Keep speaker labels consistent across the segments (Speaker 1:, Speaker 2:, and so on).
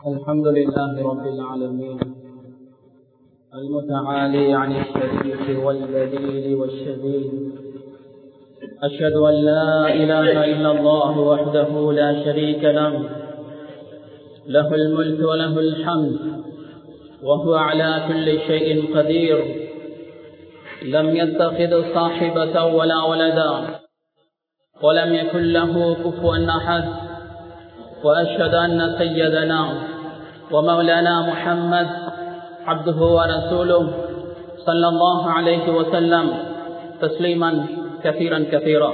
Speaker 1: الحمد لله رب العالمين المتعالي عن الشريك والبديل والشديد أشهد أن لا إله إلا الله وحده لا شريك له له الملك وله الحمد وهو على كل شيء قدير لم يتخذ صاحبة ولا ولدا ولم يكن له كفوا أحد وأشهد أن سيدنا ومولانا محمد عبده ورسوله صلى الله عليه وسلم تسليما كثيرا كثيرا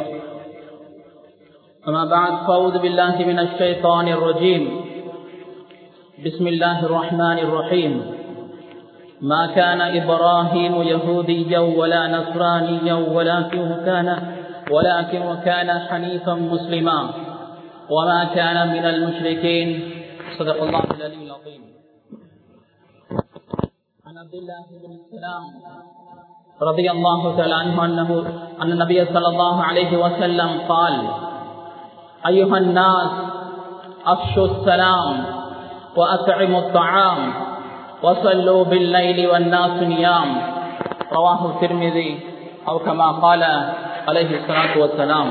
Speaker 1: أما بعد فأعوذ بالله من الشيطان الرجيم بسم الله الرحمن الرحيم ما كان إبراهيم يهوديا ولا نصرانيا ولكن كان ولكن كان حنيفا مسلما وما كان من المشركين صدق الله العلي العظيم عن عبد الله بن السلام رضي الله تعالى عنه أنه أن النبي صلى الله عليه وسلم قال أيها الناس أفشوا السلام وأطعموا الطعام وصلوا بالليل والناس نيام رواه الترمذي أو كما قال عليه الصلاة والسلام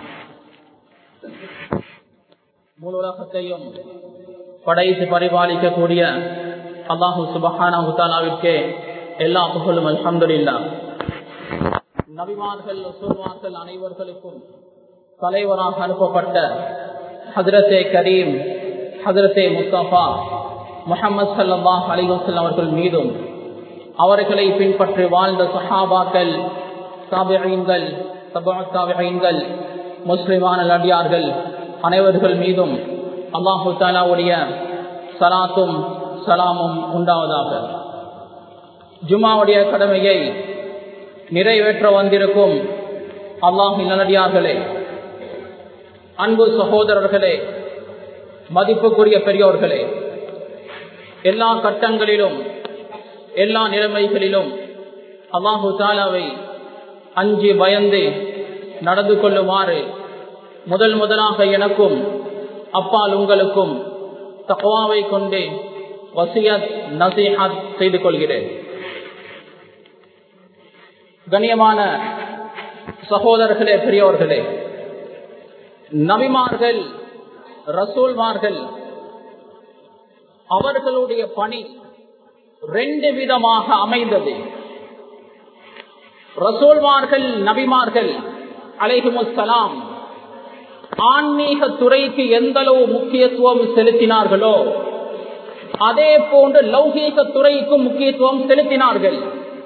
Speaker 1: முழு உலகத்தையும் படைத்து பரிபாலிக்கக்கூடிய அல்லாஹு சுபஹானா தாலாவிற்கே எல்லா புகழும் அல்ஹம்துலில்லா நபிமார்கள் சுல்வார்கள் அனைவர்களுக்கும் தலைவராக அனுப்பப்பட்ட ஹதரத்தே கரீம் ஹதரத்தே முஸ்தபா முகமது சல்லாஹ் அலிவசல் அவர்கள் மீதும் அவர்களை பின்பற்றி வாழ்ந்த சஹாபாக்கள் தாபியங்கள் தாபியங்கள் முஸ்லிமான அடியார்கள் அனைவர்கள் மீதும் அல்லாஹு தாலாவுடைய சலாத்தும் சலாமும் உண்டாவதாக ஜுமாவுடைய கடமையை நிறைவேற்ற வந்திருக்கும் அல்லாஹ் நல்லடியார்களே அன்பு சகோதரர்களே மதிப்புக்குரிய பெரியோர்களே எல்லா கட்டங்களிலும் எல்லா நிலைமைகளிலும் அல்லாஹு தாலாவை அஞ்சு பயந்து நடந்து கொள்ளுமாறு முதல் முதலாக எனக்கும் அப்பால் உங்களுக்கும் தக்குவாவை கொண்டு வசியத் நசீஹத் செய்து கொள்கிறேன் கண்ணியமான சகோதரர்களே பெரியோர்களே நபிமார்கள் ரசூல்மார்கள் அவர்களுடைய பணி ரெண்டு விதமாக அமைந்தது ரசூல்மார்கள் நபிமார்கள் அலைஹுமுசலாம் ஆன்மீக துறைக்கு எந்த அளவு முக்கியத்துவம் செலுத்தினார்களோ அதே போன்று லௌகீக துறைக்கும் முக்கியத்துவம் செலுத்தினார்கள்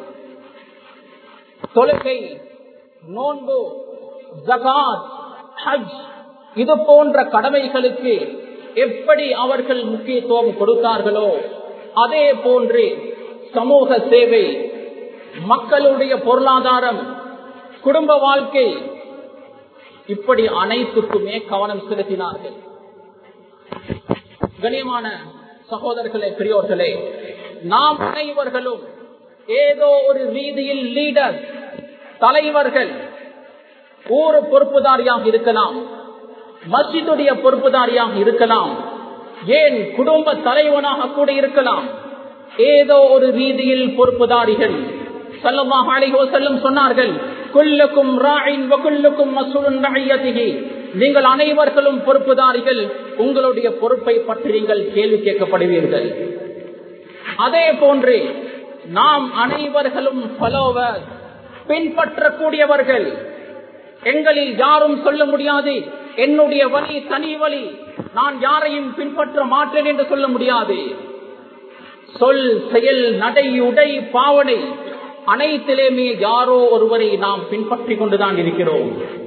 Speaker 1: தொழுகை நோன்பு ஜகாத் ஹஜ் இது போன்ற கடமைகளுக்கு எப்படி அவர்கள் முக்கியத்துவம் கொடுத்தார்களோ அதே போன்று சமூக சேவை மக்களுடைய பொருளாதாரம் குடும்ப வாழ்க்கை இப்படி அனைத்துக்குமே கவனம் செலுத்தினார்கள் கண்ணியமான சகோதரர்களே பெரியோர்களே நாம் அனைவர்களும் ஏதோ ஒரு ரீதியில் லீடர் தலைவர்கள் ஊர் பொறுப்புதாரியாக இருக்கலாம் மஸ்ஜிதுடைய பொறுப்புதாரியாக இருக்கலாம் ஏன் குடும்ப தலைவனாக கூட இருக்கலாம் ஏதோ ஒரு ரீதியில் பொறுப்புதாரிகள் சல்லமாக அழைகோ செல்லும் சொன்னார்கள் குல்லுக்கும் ராயின் நீங்கள் அனைவர்களும் பொறுப்புதாரிகள் உங்களுடைய பொறுப்பை பற்றி நீங்கள் கேள்வி கேட்கப்படுவீர்கள் அதே போன்று நாம் அனைவர்களும் பலோவர் பின்பற்றக்கூடியவர்கள் எங்களில் யாரும் சொல்ல முடியாது என்னுடைய வழி தனி வழி நான் யாரையும் பின்பற்ற மாட்டேன் என்று சொல்ல முடியாது சொல் செயல் நடை உடை பாவனை அனைத்திலேயுமே யாரோ ஒருவரை நாம் பின்பற்றி கொண்டுதான் இருக்கிறோம்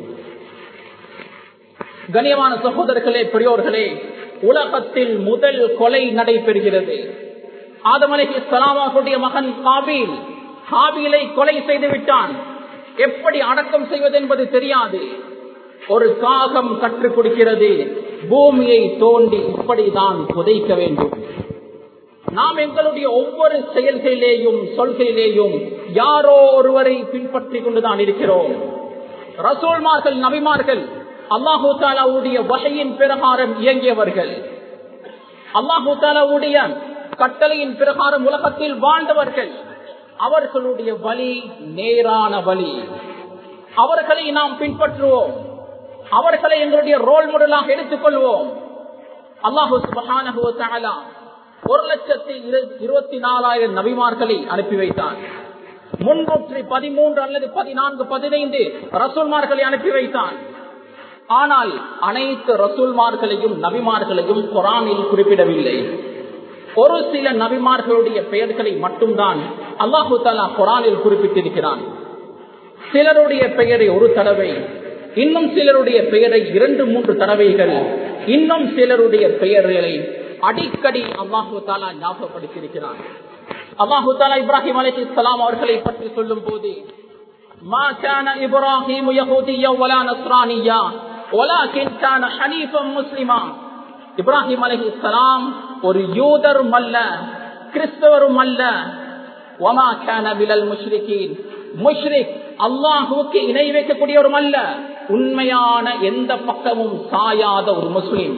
Speaker 1: கனியமான சகோதரர்களே பெரியோர்களே உலகத்தில் முதல் கொலை நடைபெறுகிறது ஆதமலைக்கு சலாமாவுடைய மகன் காபீல் காபீலை கொலை செய்து விட்டான் எப்படி அடக்கம் செய்வது என்பது தெரியாது ஒரு காகம் கற்றுக் கொடுக்கிறது பூமியை தோண்டி இப்படிதான் புதைக்க வேண்டும் நாம் எங்களுடைய ஒவ்வொரு செயல்களிலேயும் சொல்களிலேயும் யாரோ ஒருவரை பின்பற்றி கொண்டுதான் இருக்கிறோம் ரசூல்மார்கள் நபிமார்கள் அல்லாஹூ தாலாவுடைய வகையின் பிரகாரம் இயங்கியவர்கள் அல்லாஹு தாலாவுடைய கட்டளையின் பிரகாரம் உலகத்தில் வாழ்ந்தவர்கள் அவர்களுடைய வழி நேரான வழி அவர்களை நாம் பின்பற்றுவோம் அவர்களை எங்களுடைய ரோல் மாடலாக எடுத்துக்கொள்வோம் அல்லாஹு சுபஹானஹு வ தஆலா ஒரு லட்சத்தி இரு- இருபத்தி நாலாயிரம் நபிமார்களை அனுப்பி வைத்தார் முன்னூற்றி பதிமூன்று அல்லது பதினான்கு பதினைந்து ரசூல்மார்களை அனுப்பி வைத்தான் ஆனால் அனைத்து ரசூல்மார்களையும் நபிமார்களையும் குரானில் குறிப்பிடவில்லை ஒரு சில நபிமார்களுடைய பெயர்களை மட்டும்தான் அல்லாஹு தாலா குரானில் குறிப்பிட்டிருக்கிறான் சிலருடைய பெயரை ஒரு தடவை இன்னும் சிலருடைய பெயரை இரண்டு மூன்று தடவைகள் இன்னும் சிலருடைய பெயர்களை அடிக்கடி அல்லாஹு தாலா ஞாபகப்படுத்தியிருக்கிறான் அல்லாஹு தாலா இப்ராஹிம் அலி இஸ்லாம் அவர்களை பற்றி சொல்லும் போது ما كان إبراهيم يهوديا ولا نصرانيا ولكن كان حنيفا مسلما இப்ராஹிம் அலஹி இஸ்லாம் ஒரு யூதரும் அல்ல கிறிஸ்தவரும் அல்ல ஒமா கேன விலல் முஷ்ரிகீன் முஷ்ரிக் அல்லாஹுக்கு இணை வைக்கக்கூடியவரும் அல்ல உண்மையான எந்த பக்கமும் சாயாத ஒரு முஸ்லிம்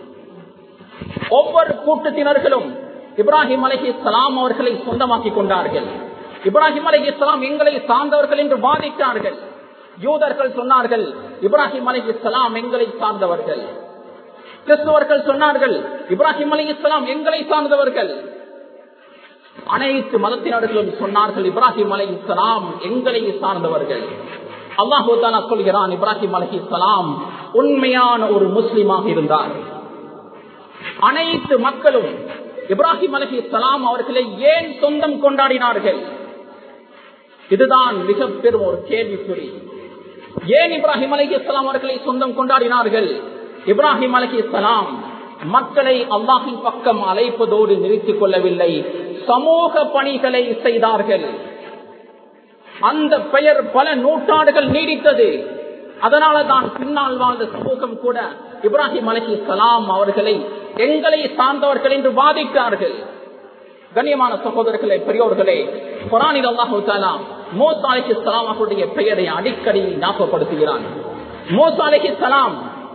Speaker 1: ஒவ்வொரு கூட்டத்தினர்களும் இப்ராஹிம் அலஹி இஸ்லாம் அவர்களை சொந்தமாக்கி கொண்டார்கள் இப்ராஹிம் அலஹி இஸ்லாம் எங்களை சார்ந்தவர்கள் என்று வாதித்தார்கள் யூதர்கள் சொன்னார்கள் இப்ராஹிம் அலஹி இஸ்லாம் எங்களை சார்ந்தவர்கள் கிறிஸ்துவர்கள் சொன்னார்கள் இப்ராஹிம் அலி இஸ்லாம் எங்களை சார்ந்தவர்கள் அனைத்து மதத்தினர்களும் சொன்னார்கள் இப்ராஹிம் அலி இஸ்லாம் எங்களை சார்ந்தவர்கள் அல்லாஹு தாலா சொல்கிறான் இப்ராஹிம் அலி இஸ்லாம் உண்மையான ஒரு முஸ்லிமாக இருந்தார் அனைத்து மக்களும் இப்ராஹிம் அலி இஸ்லாம் அவர்களை ஏன் சொந்தம் கொண்டாடினார்கள் இதுதான் மிக பெரும் ஒரு கேள்விக்குறி ஏன் இப்ராஹிம் அலி இஸ்லாம் அவர்களை சொந்தம் கொண்டாடினார்கள் இப்ராஹிம் அலி இஸ்லாம் மக்களை அல்லாஹின் பக்கம் அழைப்பதோடு நிறுத்திக் கொள்ளவில்லை சமூக பணிகளை செய்தார்கள் அந்த பெயர் பல நூற்றாண்டுகள் நீடித்தது அதனால தான் பின்னால் வாழ்ந்த சமூகம் கூட இப்ராஹிம் அலி இஸ்லாம் அவர்களை எங்களை சார்ந்தவர்கள் என்று வாதித்தார்கள் கண்ணியமான சகோதரர்களே பெரியோர்களே குரானில் அல்லாஹு தாலா மோசா அலி இஸ்லாம் அவருடைய பெயரை அடிக்கடி ஞாபகப்படுத்துகிறான் மோசா அலி இஸ்லாம்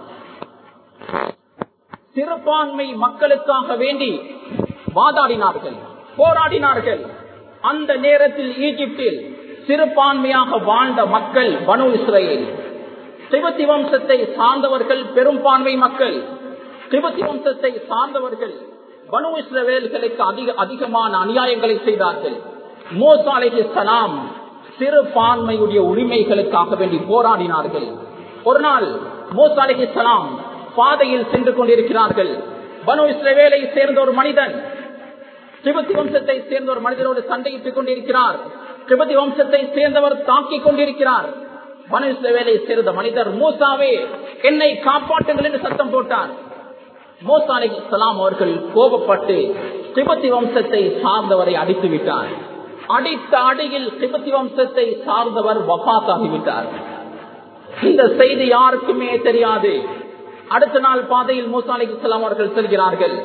Speaker 1: சிறுபான்மை மக்களுக்காக வேண்டி வாதாடினார்கள் போராடினார்கள் அந்த நேரத்தில் ஈஜிப்தில் சிறுபான்மையாக வாழ்ந்த மக்கள் பனு இஸ்ரேல் சிவத்தி வம்சத்தை சார்ந்தவர்கள் பெரும்பான்மை மக்கள் சிவத்தி வம்சத்தை சார்ந்தவர்கள் பனு இஸ்ரவேல்களுக்கு அதிக அதிகமான அநியாயங்களை செய்தார்கள் மோசாலைக்கு சலாம் சிறுபான்மையுடைய உரிமைகளுக்காக வேண்டி போராடினார்கள் ஒரு நாள் மோசாலைக்கு சலாம் பாதையில் சென்று கொண்டிருக்கிறார்கள் பனு இஸ்ரவேலை சேர்ந்த ஒரு மனிதன் திபத்தி வம்சத்தை சேர்ந்த ஒரு மனிதனோடு சண்டையிட்டுக் கொண்டிருக்கிறார் திபத்தி வம்சத்தை சேர்ந்தவர் தாக்கிக் கொண்டிருக்கிறார் பனு இஸ்ரவேலை சேர்ந்த மனிதர் மூசாவே என்னை காப்பாற்றுங்கள் என்று சத்தம் போட்டார் மூசா அலி இஸ்லாம் அவர்கள் கோபப்பட்டு திபத்தி வம்சத்தை சார்ந்தவரை அடித்து விட்டார் அடித்த அடியில் திபத்தி வம்சத்தை சார்ந்தவர் வபாத்தாகிவிட்டார் இந்த செய்தி யாருக்குமே தெரியாது அடுத்த நாள் பாதையில் மூசா அலி இஸ்லாம் அவர்கள் செல்கிறார்கள்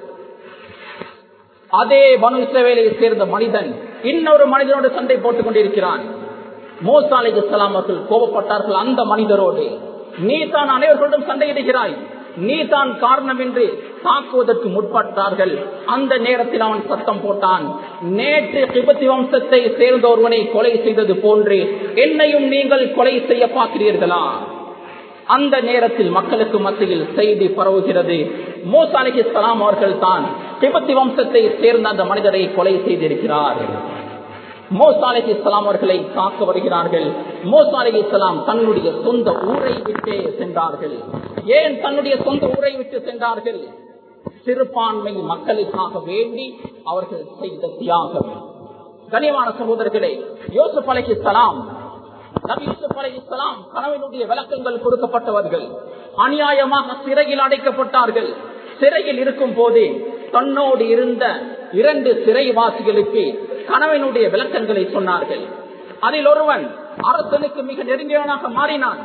Speaker 1: அதே பனு இஸ்ரவேலை சேர்ந்த மனிதன் இன்னொரு மனிதனோடு சண்டை போட்டுக் கொண்டிருக்கிறான் மூசா அலி இஸ்லாம் அவர்கள் கோபப்பட்டார்கள் அந்த மனிதரோடு நீ தான் அனைவர்களுடன் சண்டையிடுகிறாய் நீ தான் காரணம் என்று தாக்குவதற்கு முற்பட்டார்கள் அந்த நேரத்தில் அவன் சத்தம் போட்டான் நேற்று திபத்தி வம்சத்தை சேர்ந்த ஒருவனை கொலை செய்தது போன்று என்னையும் நீங்கள் கொலை செய்ய பார்க்கிறீர்களா அந்த நேரத்தில் மக்களுக்கு மத்தியில் செய்தி பரவுகிறது மோசா அலி இஸ்லாம் அவர்கள் தான் திபத்தி வம்சத்தை சேர்ந்த அந்த மனிதரை கொலை செய்திருக்கிறார் மோசா அலி இஸ்லாம் அவர்களை தாக்க வருகிறார்கள் மோசா அலி இஸ்லாம் தன்னுடைய சொந்த ஊரை விட்டே சென்றார்கள் ஏன் தன்னுடைய சொந்த ஊரை விட்டு சென்றார்கள் சிறுபான்மை மக்களுக்காக வேண்டி அவர்கள் செய்த தியாகம் கனிவான சகோதரர்களே யோசுப் அலி இஸ்லாம் நபி யூசுப் அலி இஸ்லாம் கனவினுடைய விளக்கங்கள் கொடுக்கப்பட்டவர்கள் அநியாயமாக சிறையில் அடைக்கப்பட்டார்கள் சிறையில் இருக்கும் போதே தன்னோடு இருந்த இரண்டு சிறைவாசிகளுக்கு கனவினுடைய விளக்கங்களை சொன்னார்கள் அதில் ஒருவன் அரசனுக்கு மிக நெருங்கியவனாக மாறினான்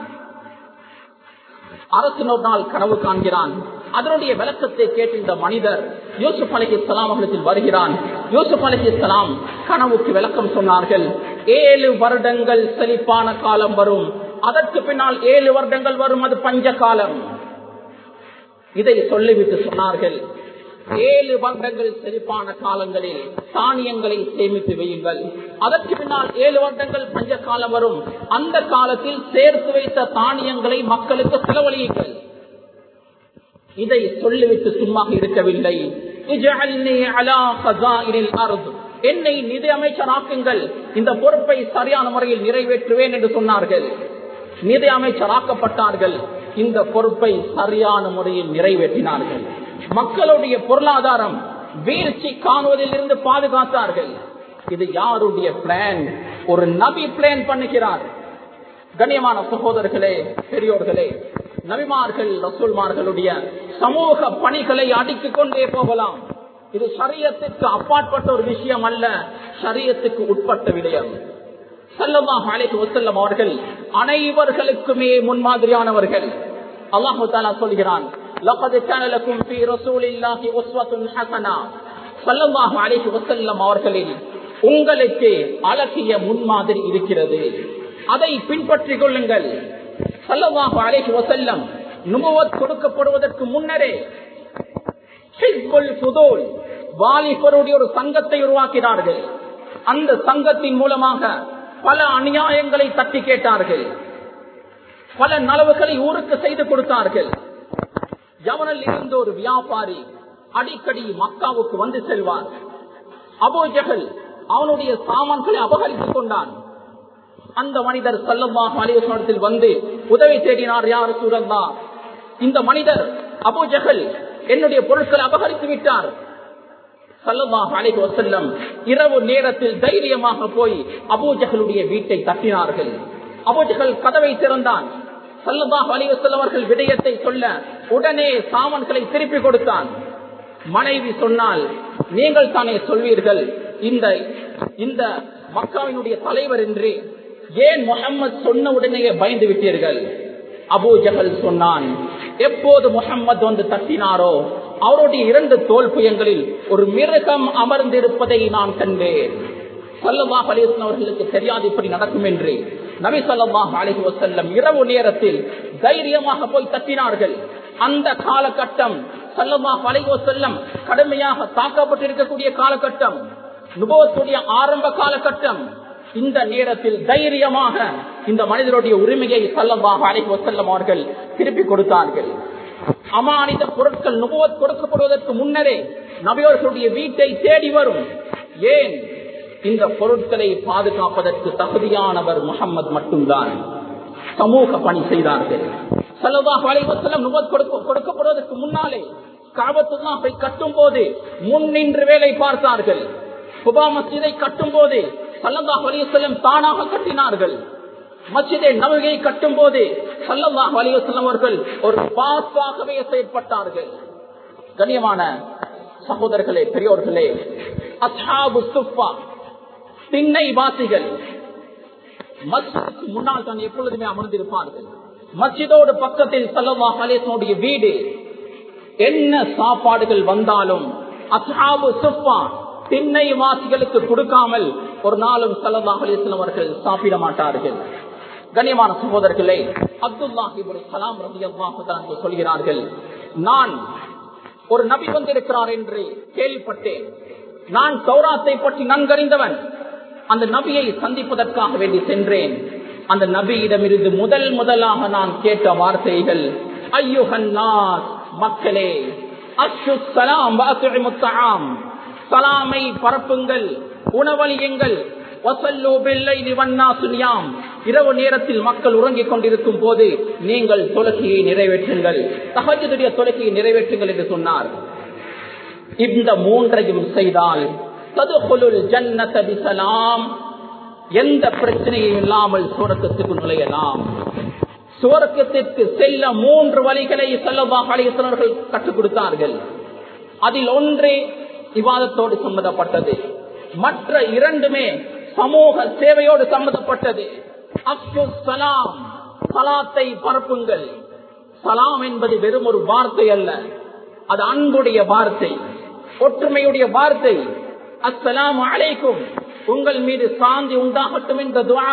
Speaker 1: அரசன் ஒரு நாள் கனவு காண்கிறான் அதனுடைய விளக்கத்தை கேட்டு இந்த மனிதர் யூசுப் அலி இஸ்லாம் அவர்களுக்கு வருகிறான் யூசுப் அலி இஸ்லாம் கனவுக்கு விளக்கம் சொன்னார்கள் ஏழு வருடங்கள் செழிப்பான காலம் வரும் அதற்கு பின்னால் ஏழு வருடங்கள் வரும் அது பஞ்ச காலம் இதை சொல்லிவிட்டு சொன்னார்கள் ஏழு வருடங்கள் செழிப்பான காலங்களில் தானியங்களை சேமித்து வையுங்கள் அதற்கு பின்னால் ஏழு வருடங்கள் பஞ்ச காலம் வரும் அந்த காலத்தில் சேர்த்து வைத்த தானியங்களை மக்களுக்கு செலவழியுங்கள் இதை சொல்லிவிட்டு சும்மா இருக்கவில்லை என்னை நிதி அமைச்சராக்குங்கள் இந்த பொறுப்பை சரியான முறையில் நிறைவேற்றுவேன் என்று சொன்னார்கள் நிதி அமைச்சராக்கப்பட்டார்கள் இந்த பொறுப்பை சரியான முறையில் நிறைவேற்றினார்கள் மக்களுடைய பொருளாதாரம் வீழ்ச்சி காணுவதில் இருந்து பாதுகாத்தார்கள் இது யாருடைய பிளான் ஒரு நபி பிளான் பண்ணுகிறார் கண்ணியமான சகோதரர்களே பெரியோர்களே நபிமார்கள் ரசூல்மார்களுடைய சமூக பணிகளை அடுக்கிக் கொண்டே போகலாம் இது சரியத்துக்கு அப்பாற்பட்ட ஒரு விஷயம் அல்ல சரியத்துக்கு உட்பட்ட விடயம் சல்லமாக அழைத்து வசல்லம் அவர்கள் அனைவர்களுக்குமே முன்மாதிரியானவர்கள் அல்லாஹு தாலா சொல்கிறான் அவர்களில் உங்களுக்கு அழகிய முன்மாதிரி இருக்கிறது அதை பின்பற்றிக் கொள்ளுங்கள் சல்லமாக அழைத்து வசல்லம் நுபவத் கொடுக்கப்படுவதற்கு முன்னரே வாலிபருடைய ஒரு சங்கத்தை உருவாக்கினார்கள் அந்த சங்கத்தின் மூலமாக பல அநியாயங்களை தட்டி கேட்டார்கள் பல நலவுகளை ஊருக்கு செய்து கொடுத்தார்கள் யவனில் இருந்த ஒரு வியாபாரி அடிக்கடி மக்காவுக்கு வந்து செல்வார் அபோஜகல் அவனுடைய சாமான்களை அபகரித்துக் கொண்டான் அந்த மனிதர் செல்லமாக அலிவசனத்தில் வந்து உதவி தேடினார் யார் சூழல்லா இந்த மனிதர் அபோஜகல் என்னுடைய பொருட்களை அபகரித்து விட்டார் சல்லமாக அலைஹி வசல்லம் இரவு நேரத்தில் தைரியமாக போய் அபூஜகளுடைய வீட்டை தட்டினார்கள் அபூஜகள் கதவை திறந்தான் சல்லமாக அலி வசல்லம் அவர்கள் விடயத்தை சொல்ல உடனே சாமான்களை திருப்பி கொடுத்தான் மனைவி சொன்னால் நீங்கள் தானே சொல்வீர்கள் இந்த இந்த மக்காவினுடைய தலைவர் என்று ஏன் முகம்மது சொன்ன உடனேயே பயந்து விட்டீர்கள் அபூ ஜஹல் சொன்னான் எப்போது முகம்மது வந்து தட்டினாரோ அவருடைய இரண்டு தோல் புயங்களில் ஒரு மிருகம் அமர்ந்திருப்பதை நான் கண்டேன் சல்லல்லாஹ் அலிஸ்லாம் அவர்களுக்கு தெரியாது இப்படி நடக்கும் என்று நபி சல்லாஹ் அலிஹி வசல்லம் இரவு நேரத்தில் தைரியமாக போய் தட்டினார்கள் அந்த காலகட்டம் சல்லல்லாஹ் அலிஹி வசல்லம் கடுமையாக தாக்கப்பட்டிருக்கக்கூடிய காலகட்டம் நுபவத்துடைய ஆரம்ப காலகட்டம் இந்த நேரத்தில் தைரியமாக இந்த மனிதனுடைய உரிமையை சல்லல்லாஹ் அலிஹி வசல்லம் அவர்கள் திருப்பி கொடுத்தார்கள் அமானித பொருட்கள் நுபவத் கொடுக்கப்படுவதற்கு முன்னரே நபியோர்களுடைய வீட்டை தேடி வரும் ஏன் இந்த பொருட்களை பாதுகாப்பதற்கு தகுதியானவர் முகம்மது மட்டும்தான் சமூக பணி செய்தார்கள் சல்லல்லாஹு அலைஹி வஸல்லம் நுபவத் கொடுக்க கொடுக்கப்படுவதற்கு முன்னாலே காபத்துல்லாஹை கட்டும் போது முன் நின்று வேலை பார்த்தார்கள் குபா மஸ்ஜிதை கட்டும் போது சல்லல்லாஹு அலைஹி வஸல்லம் தானாக கட்டினார்கள் மஸ்ஜிதை நவகை கட்டும் போது சல்லல்லாஹு அலைஹி வஸல்லம் அவர்கள் ஒரு பாஸாகவே செயற்பட்டார்கள் கண்ணியமான சகோதரர்களே பெரியோர்களே அஸ்ஹாபு சுஃபா திண்ணை வாசிகள் மஸ்ஜிதுக்கு முன்னால் தான் எப்பொழுதுமே அமர்ந்திருப்பார்கள் மஸ்ஜிதோடு பக்கத்தில் சல்லல்லாஹு அலைஹி வஸல்லம் வீடு என்ன சாப்பாடுகள் வந்தாலும் அஸ்ஹாபு சுஃபா திண்ணை வாசிகளுக்கு கொடுக்காமல் ஒரு நாளும் சல்லல்லாஹு அலைஹி வஸல்லம் அவர்கள் சாப்பிட மாட்டார்கள் கண்ணியமான சகோதரர்களே அப்துல்லாஹிபுல் கலாம் ரபி அல்லாஹு சொல்கிறார்கள் நான் ஒரு நபி வந்திருக்கிறார் என்று கேள்விப்பட்டேன் நான் சௌராத்தை பற்றி நன்கறிந்தவன் அந்த நபியை சந்திப்பதற்காக வேண்டி சென்றேன் அந்த நபியிடமிருந்து முதல் முதலாக நான் கேட்ட வார்த்தைகள் ஐயுகன்னாஸ் மக்களே அஷு சலாம் சலாமை பரப்புங்கள் உணவழியுங்கள் இரவு நேரத்தில் மக்கள் உறங்கிக் கொண்டிருக்கும் போது நீங்கள் தொலகையை நிறைவேற்றுங்கள் தகஜதுடைய தொலகையை நிறைவேற்றுங்கள் என்று சொன்னார் இந்த மூன்றையும் செய்தால் ஜன்னதபிசலாம் எந்த பிரச்சனையும் இல்லாமல் சூரக்கத்துக்கு நுழையலாம் சுவர்க்கத்திற்கு செல்ல மூன்று வழிகளை செல்லவாக அழைத்தவர்கள் கற்றுக் கொடுத்தார்கள் அதில் ஒன்று விவாதத்தோடு சம்பந்தப்பட்டது மற்ற இரண்டுமே சமூக சேவையோடு சம்பந்தப்பட்டது சலாம் சலாத்தை பரப்புங்கள் சலாம் என்பது வெறும் ஒரு வார்த்தை அல்ல அது அன்புடைய வார்த்தை ஒற்றுமையுடைய வார்த்தை அஸ்ஸலாம் அலைக்கும் உங்கள் மீது சாந்தி உண்டாகட்டும் என்ற துவா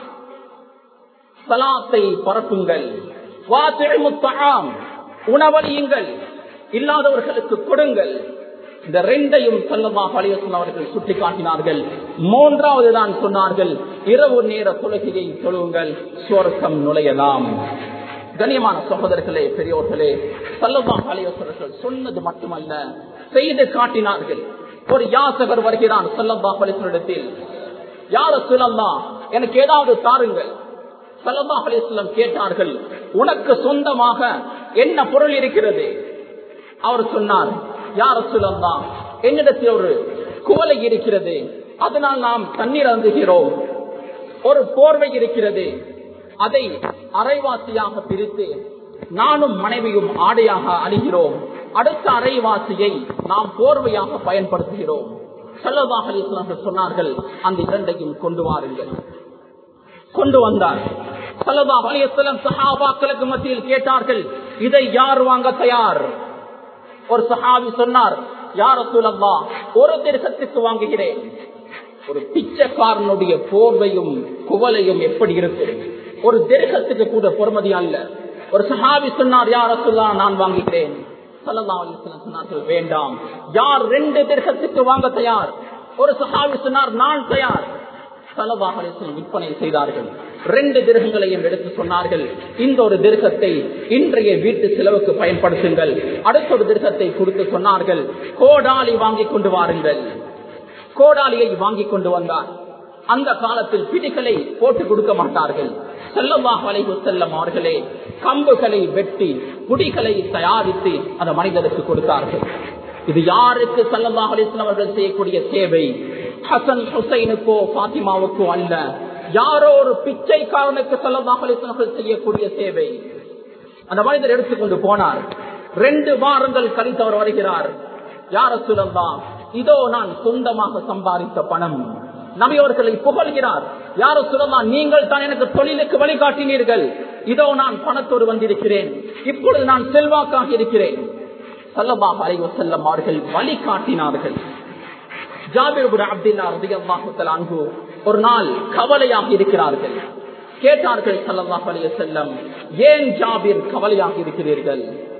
Speaker 1: சலாத்தை பரப்புங்கள் வாத்திமுத்தாம் உணவழியுங்கள் இல்லாதவர்களுக்கு கொடுங்கள் இந்த ரெண்டையும் செல்லமா பழையசன் அவர்கள் சுட்டி காட்டினார்கள் மூன்றாவது தான் சொன்னார்கள் இரவு நேர தொழுகையை தொழுவுங்கள் சுவர்க்கம் நுழையலாம் கண்ணியமான சகோதரர்களே பெரியோர்களே சல்லமா பழையசர்கள் சொன்னது மட்டுமல்ல செய்து காட்டினார்கள் ஒரு யாசகர் வருகிறான் சல்லமா பழையசனிடத்தில் யார சொல்லல்லா எனக்கு ஏதாவது தாருங்கள் சல்லா அலிஸ்லம் கேட்டார்கள் உனக்கு சொந்தமாக என்ன பொருள் இருக்கிறது அவர் சொன்னார் யார சொல்லல்லா என்னிடத்தில் ஒரு குவலை இருக்கிறது அதனால் நாம் தண்ணீர் அருந்துகிறோம் ஒரு போர்வை இருக்கிறது அதை அரைவாசியாக பிரித்து நானும் மனைவியும் ஆடையாக அணிகிறோம் அடுத்த அரைவாசியை நாம் போர்வையாக பயன்படுத்துகிறோம் செல்லதாக சொன்னார்கள் அந்த இரண்டையும் கொண்டு வாருங்கள் கொண்டு வந்தார் சல்லா அலிஸ்லம் சஹாபாக்களுக்கு மத்தியில் கேட்டார்கள் இதை யார் வாங்க தயார் ஒரு சஹாபி சொன்னார் யார சூழல்லா ஒரு திருகத்துக்கு வாங்குகிறேன் ஒரு பிச்சைக்காரனுடைய போர்வையும் குவலையும் எப்படி இருக்கும் ஒரு திருகத்துக்கு கூட பொறுமதி அல்ல ஒரு சஹாபி சொன்னார் யார சொல்லா நான் வாங்குகிறேன் சல்லா அலிஸ்லாம் சொன்னார்கள் வேண்டாம் யார் ரெண்டு திருகத்துக்கு வாங்க தயார் ஒரு சஹாபி சொன்னார் நான் தயார் சலபாகலேசன் விற்பனை செய்தார்கள் ரெண்டு திருகங்களையும் எடுத்து சொன்னார்கள் இந்த ஒரு திருகத்தை இன்றைய வீட்டு செலவுக்கு பயன்படுத்துங்கள் அடுத்த ஒரு திருகத்தை கொடுத்து சொன்னார்கள் கோடாலி வாங்கி கொண்டு வாருங்கள் கோடாலியை வாங்கி கொண்டு வந்தார் அந்த காலத்தில் பிடிகளை போட்டு கொடுக்க மாட்டார்கள் செல்லமாக வளைவு செல்லம் அவர்களே கம்புகளை வெட்டி குடிகளை தயாரித்து அந்த மனிதருக்கு கொடுத்தார்கள் இது யாருக்கு சல்லல்லாஹ் அலிஸ்லாம் அவர்கள் செய்யக்கூடிய சேவை ஹசன் ஹுசைனுக்கோ பாத்திமாவுக்கோ அல்ல யாரோ ஒரு பிச்சைக்காரனுக்கு சல்லல்லாஹ் அலிஸ்லாம் அவர்கள் செய்யக்கூடிய சேவை அந்த மனிதர் எடுத்துக்கொண்டு போனார் ரெண்டு வாரங்கள் கழித்து அவர் வருகிறார் யார சொல்லலாம் இதோ நான் சொந்தமாக சம்பாதித்த பணம் நபியவர்களை புகழ்கிறார் யார சொல்லலாம் நீங்கள் தான் எனக்கு தொழிலுக்கு வழிகாட்டினீர்கள் இதோ நான் பணத்தோடு வந்திருக்கிறேன் இப்பொழுது நான் செல்வாக்காக இருக்கிறேன் சல்லபாக அலைவ செல்லம் அவர்கள் வழிகாட்டினார்கள் ஜாபிர் அப்துல்லா ரதியல்லாஹுத்தல் அன்பு ஒரு நாள் கவலையாக இருக்கிறார்கள் கேட்டார்கள் சல்லல்லாஹ் அலைய செல்லம் ஏன் ஜாபிர் கவலையாக இருக்கிறீர்கள்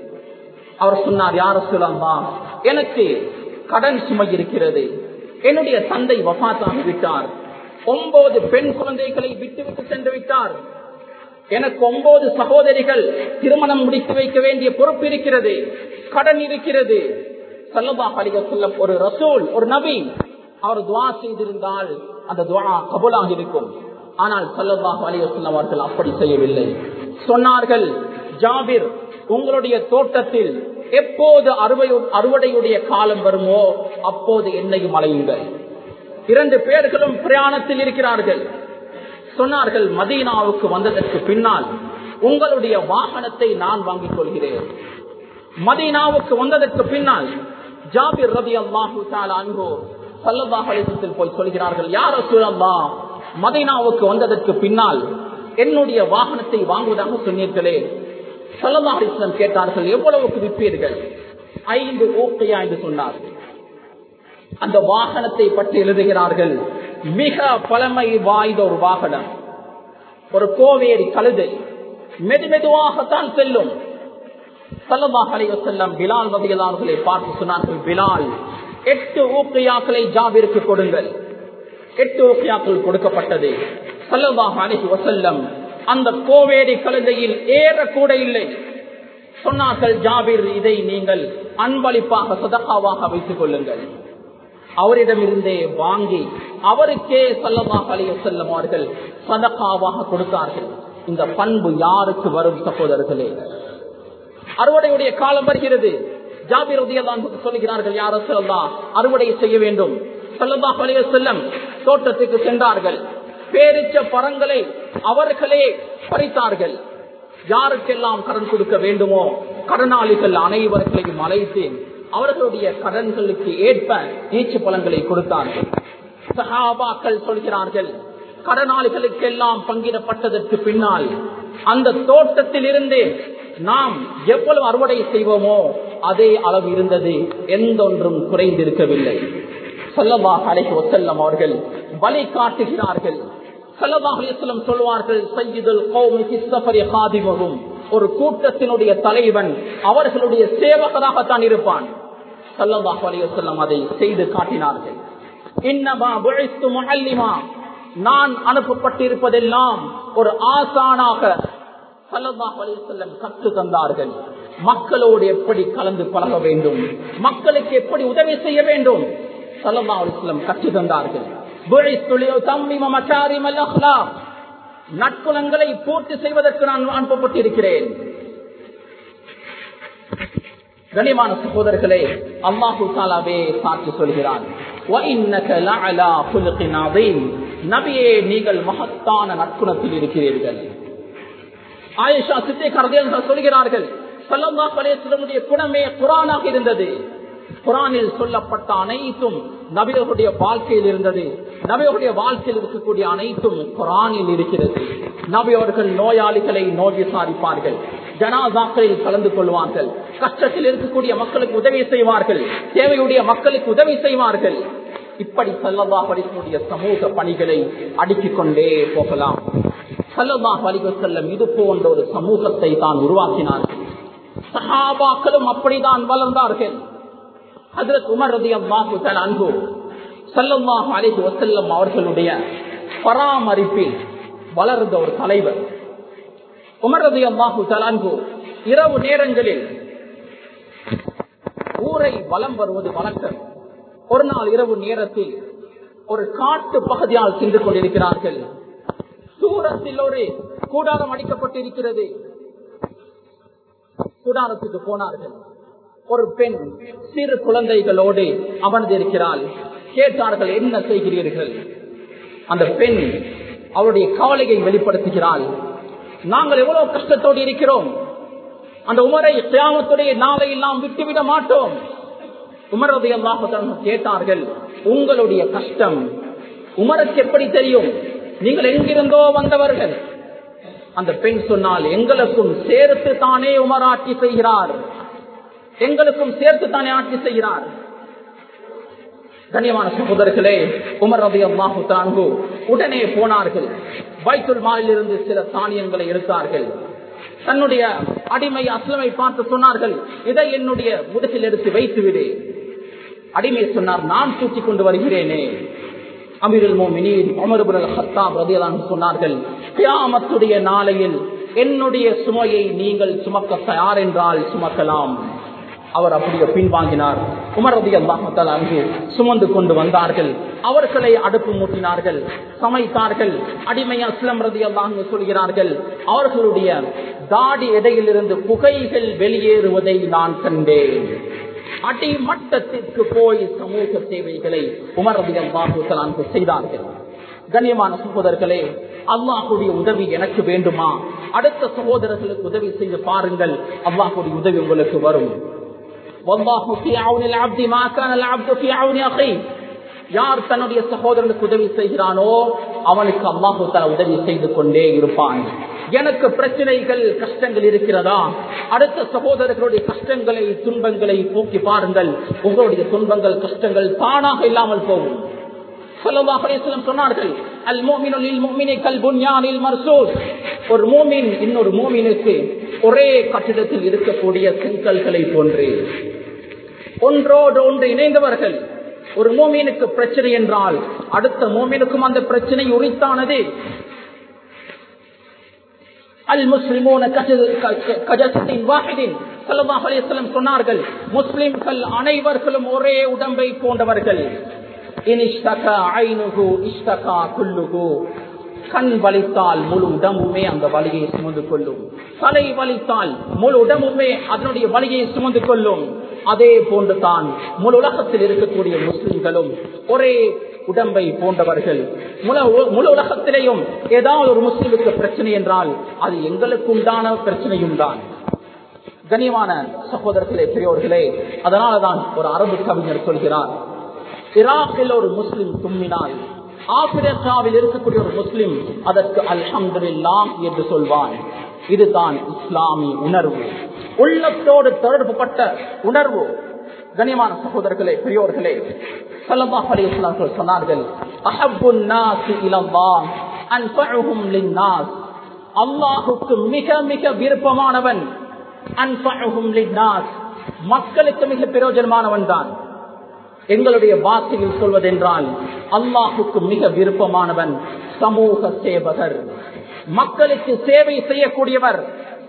Speaker 1: அவர் சொன்னார் யார சொல்லம்மா எனக்கு கடன் சுமை இருக்கிறது என்னுடைய தந்தை வபாத்தாகி விட்டார் ஒன்பது பெண் குழந்தைகளை விட்டுவிட்டு சென்று விட்டார் எனக்கு ஒன்பது சகோதரிகள் திருமணம் முடித்து வைக்க வேண்டிய பொறுப்பு இருக்கிறது கடன் இருக்கிறது சல்லபா பலிக சொல்ல ஒரு ரசூல் ஒரு நபி அவர் துவா செய்திருந்தால் அந்த துவா கபுலாக இருக்கும் ஆனால் சல்லல்லாஹ் அலிவசல்லம் அவர்கள் அப்படி செய்யவில்லை சொன்னார்கள் ஜாபிர் உங்களுடைய தோட்டத்தில் எப்போது அறுவை அறுவடையுடைய காலம் வருமோ அப்போது என்னையும் அலையுங்கள் இரண்டு பேர்களும் பிரயாணத்தில் இருக்கிறார்கள் சொன்னார்கள் மதீனாவுக்கு வந்ததற்கு பின்னால் உங்களுடைய வாகனத்தை நான் வாங்கிக் கொள்கிறேன் மதீனாவுக்கு வந்ததற்கு பின்னால் ஜாபிர் ரபி அல்லாஹு அன்போ சல்லல்லாஹ் அலிசத்தில் போய் சொல்கிறார்கள் யார சூழல்லா மதீனாவுக்கு வந்ததற்கு பின்னால் என்னுடைய வாகனத்தை வாங்குவதாக சொன்னீர்களே சல்லல்லா அலிஸ்லம் கேட்டார்கள் எவ்வளவுக்கு விற்பீர்கள் ஐந்து ஓக்கையா என்று சொன்னார்கள் அந்த வாகனத்தை பற்றி எழுதுகிறார்கள் மிக பழமை வாய்ந்த ஒரு வாகனம் ஒரு கோவேரி கழுதை மெது மெதுவாகத்தான் செல்லும் சல்லமாக அலைவ செல்லம் பிலால் வகையலாளர்களை பார்த்து சொன்னார்கள் பிலால் எட்டு ஊக்கையாக்களை ஜாபிற்கு கொடுங்கள் எட்டு ஊக்கையாக்கள் கொடுக்கப்பட்டது சல்லமாக அலைஹி வசல்லம் அந்த கோவேரி கழுதையில் ஏறக்கூட இல்லை சொன்னார்கள் ஜாபிர் இதை நீங்கள் அன்பளிப்பாக சதகாவாக வைத்துக் கொள்ளுங்கள் அவரிடமிருந்தே வாங்கி அவருக்கே சல்லமாக அலைய செல்லும் அவர்கள் சதகாவாக கொடுத்தார்கள் இந்த பண்பு யாருக்கு வரும் சகோதரர்களே அறுவடையுடைய காலம் வருகிறது ஜாபிர் உதயதான் சொல்கிறார்கள் யார சொல்லலாம் அறுவடை செய்ய வேண்டும் சல்லல்லா அலைய செல்லம் தோட்டத்துக்கு சென்றார்கள் பேரிச்ச பழங்களை அவர்களே பறித்தார்கள் யாருக்கெல்லாம் கடன் கொடுக்க வேண்டுமோ கடனாளிகள் அனைவர்களையும் அழைத்து அவர்களுடைய கடன்களுக்கு ஏற்ப ஈச்சு பழங்களை கொடுத்தார்கள் சஹாபாக்கள் சொல்கிறார்கள் கடனாளிகளுக்கெல்லாம் பங்கிடப்பட்டதற்கு பின்னால் அந்த தோட்டத்தில் இருந்து நாம் எவ்வளவு அறுவடை செய்வோமோ அதே அளவு இருந்தது எந்த ஒன்றும் குறைந்திருக்கவில்லை சொல்லவா அலைக்கு ஒசல்லம் அவர்கள் வழி காட்டுகிறார்கள் செல்லவாஹலம் சொல்வார்கள் சையீதுல் ஒரு கூட்டத்தினுடைய தலைவன் அவர்களுடைய சேவகராகத்தான் இருப்பான் சல்லல்லாஹு அலைஹி வஸல்லம் அதை செய்து காட்டினார்கள் இன்னமா புஇஸ்து முஅல்லிமா நான் அனுப்பப்பட்டிருப்பதெல்லாம் ஒரு ஆசானாக சல்லல்லாஹு அலைஹி வஸல்லம் கற்று தந்தார்கள் மக்களோடு எப்படி கலந்து பழக வேண்டும் மக்களுக்கு எப்படி உதவி செய்ய வேண்டும் சல்லல்லாஹு அலைஹி வஸல்லம் கற்று தந்தார்கள் புஇஸ்து லியுதம்மிம மகாரிமல் அக்லாக் நட்புலங்களை பூர்த்தி செய்வதற்கு நான் அனுப்பப்பட்டிருக்கிறேன் கனிமான சகோதரர்களே அல்லாஹு தாலாவே சாட்சி சொல்கிறான் நபியே நீங்கள் மகத்தான நற்குணத்தில் இருக்கிறீர்கள் ஆயிஷா சித்தை கரதேல் சொல்கிறார்கள் சல்லல்லா பலேசுடைய குணமே குரானாக இருந்தது குரானில் சொல்லப்பட்ட அனைத்தும் நபிகளுடைய வாழ்க்கையில் இருந்தது நபிகளுடைய வாழ்க்கையில் இருக்கக்கூடிய அனைத்தும் குரானில் இருக்கிறது நபி அவர்கள் நோயாளிகளை நோய் விசாரிப்பார்கள் ஜனாதாக்களில் கலந்து கொள்வார்கள் கஷ்டத்தில் இருக்கக்கூடிய மக்களுக்கு உதவி செய்வார்கள் தேவையுடைய மக்களுக்கு உதவி செய்வார்கள் இப்படி சல்லல்லா படிக்கக்கூடிய சமூக பணிகளை அடுக்கிக் கொண்டே போகலாம் சல்லல்லா வலிக செல்லம் இது போன்ற ஒரு சமூகத்தை தான் உருவாக்கினார்கள் சஹாபாக்களும் அப்படிதான் வளர்ந்தார்கள் ஹதரத் உமர் ரதி அல்லாஹு அன்பு சல்லல்லாஹு அலைஹி வசல்லம் அவர்களுடைய பராமரிப்பில் வளர்ந்த ஒரு தலைவர் உமர் ரதி அல்லாஹு அன்பு இரவு நேரங்களில் ஊரை வலம் வருவது வழக்கம் ஒரு நாள் இரவு நேரத்தில் ஒரு காட்டு பகுதியால் சென்று கொண்டிருக்கிறார்கள் தூரத்தில் ஒரு கூடாரம் அடிக்கப்பட்டிருக்கிறது கூடாரத்துக்கு போனார்கள் ஒரு பெண் சிறு குழந்தைகளோடு அமர்ந்திருக்கிறாள் கேட்டார்கள் என்ன செய்கிறீர்கள் அந்த பெண் அவருடைய கவலையை வெளிப்படுத்துகிறாள் நாங்கள் எவ்வளவு கஷ்டத்தோடு இருக்கிறோம் அந்த உமரை கியாமத்துடைய நாளை எல்லாம் விட்டுவிட மாட்டோம் உமரது எல்லாம் கேட்டார்கள் உங்களுடைய கஷ்டம் உமருக்கு எப்படி தெரியும் நீங்கள் எங்கிருந்தோ வந்தவர்கள் அந்த பெண் சொன்னால் எங்களுக்கும் சேர்த்து தானே உமர் ஆட்சி செய்கிறார் எங்களுக்கும் சேர்த்து தானே ஆட்சி செய்கிறார் கண்ணியமான சகோதரர்களே உமர் ரபி அல்லாஹு தான்கு உடனே போனார்கள் வைத்துல் மாலில் இருந்து சில தானியங்களை எடுத்தார்கள் தன்னுடைய அடிமை அஸ்லமை பார்த்து சொன்னார்கள் இதை என்னுடைய முதுகில் எடுத்து வைத்து விடு அடிமை சொன்னார் நான் தூக்கி கொண்டு வருகிறேனே அமீருல் மோமினின் அமருபுல் ஹத்தாப் ரதியலான் சொன்னார்கள் கியாமத்துடைய நாளையில் என்னுடைய சுமையை நீங்கள் சுமக்க தயார் என்றால் சுமக்கலாம் அவர் அப்படியே பின்வாங்கினார் உமர் ரதி அல்லாஹால் அங்கு சுமந்து கொண்டு வந்தார்கள் அவர்களை அடுப்பு மூட்டினார்கள் சமைத்தார்கள் அடிமை அஸ்லம் ரதி அல்லாஹ் சொல்கிறார்கள் அவர்களுடைய தாடி இடையிலிருந்து புகைகள் வெளியேறுவதை நான் கண்டேன் அடிமட்டத்திற்கு போய் சமூக சேவைகளை உமர் ரதி அல்லாஹு செய்தார்கள் கண்ணியமான சகோதரர்களே அல்லாஹுடைய உதவி எனக்கு வேண்டுமா அடுத்த சகோதரர்களுக்கு உதவி செய்து பாருங்கள் அல்லாஹுடைய உதவி உங்களுக்கு வரும் யார் தன்னுடைய சகோதரனுக்கு உதவி செய்கிறானோ அவனுக்கு அல்லாஹு தலா உதவி செய்து கொண்டே இருப்பான் எனக்கு பிரச்சனைகள் கஷ்டங்கள் இருக்கிறதா அடுத்த சகோதரர்களுடைய கஷ்டங்களை துன்பங்களை போக்கி பாருங்கள் உங்களுடைய துன்பங்கள் கஷ்டங்கள் தானாக இல்லாமல் போகும் சொன்னார்கள் அல் ஒரு மோமின் இன்னொரு மோமினுக்கு ஒரே கட்டிடத்தில் இருக்கக்கூடிய செங்கல்களை போன்று ஒன்றோடு ஒன்று இணைந்தவர்கள் ஒரு மோமீனுக்கு பிரச்சனை என்றால் அடுத்த மோமீனுக்கும் அந்த பிரச்சனை உரித்தானது அல் முஸ்லிமோன சொன்னார்கள் முஸ்லிம்கள் அனைவர்களும் ஒரே உடம்பை போன்றவர்கள் கண் வலித்தால் முழு உடம்புமே அந்த வலியை சுமந்து கொள்ளும் தலை வலித்தால் முழு உடம்புமே அதனுடைய வலியை சுமந்து கொள்ளும் அதே போன்று தான் முழு உலகத்தில் இருக்கக்கூடிய முஸ்லிம்களும் ஒரே உடம்பை போன்றவர்கள் முழு உலகத்திலேயும் ஏதாவது ஒரு முஸ்லிமுக்கு பிரச்சனை என்றால் அது எங்களுக்கு உண்டான பிரச்சனையும் தான் கனியமான சகோதரர்களே பெரியோர்களே அதனாலதான் ஒரு அரபு கவிஞர் சொல்கிறார் ஈராக்கில் ஒரு முஸ்லிம் தும்மினால் ஆப்பிரிக்காவில் இருக்கக்கூடிய ஒரு முஸ்லிம் அதற்கு அல்ஹம்துல்லாம் என்று சொல்வான் இதுதான் இஸ்லாமிய உணர்வு உள்ளத்தோடு தொடர்புபட்ட உணர்வு கனியமான சகோதரர்களே பெரியோர்களே சல்லல்லாஹு அலைஹி வஸல்லம் சொன்னார்கள் அஹப்புன் நாஸ் இலல்லாஹ் அன்ஃபஉஹும் லின்னாஸ் அல்லாஹ்வுக்கு மிக மிக விருப்பமானவன் அன்ஃபஉஹும் லின்னாஸ் மக்களுக்கு மிக பிரயோஜனமானவன் தான் எங்களுடைய வார்த்தையில் சொல்வதென்றால் அல்லாஹுக்கு மிக விருப்பமானவன் சமூக சேவகர் மக்களுக்கு சேவை செய்யக்கூடியவர்